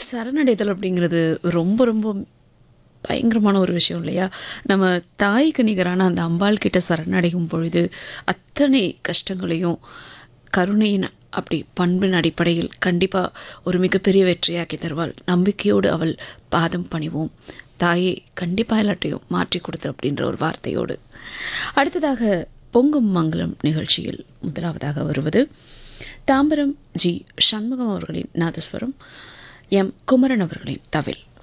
சரணடைதல் அப்படிங்கிறது ரொம்ப ரொம்ப பயங்கரமான ஒரு விஷயம் இல்லையா நம்ம தாய்க்கு நிகரான அந்த அம்பாள் கிட்ட சரணடையும் பொழுது அத்தனை கஷ்டங்களையும் கருணையின் அப்படி பண்பின் அடிப்படையில் கண்டிப்பாக ஒரு மிகப்பெரிய வெற்றியாக்கி தருவாள் நம்பிக்கையோடு அவள் பாதம் பணிவோம் தாயை கண்டிப்பாக எல்லாத்தையும் மாற்றி கொடுத்து அப்படின்ற ஒரு வார்த்தையோடு அடுத்ததாக பொங்கும் மங்களம் நிகழ்ச்சியில் முதலாவதாக வருவது தாம்பரம் ஜி சண்முகம் அவர்களின் நாதஸ்வரம் எம் குமரன் அவர்களின் தவில்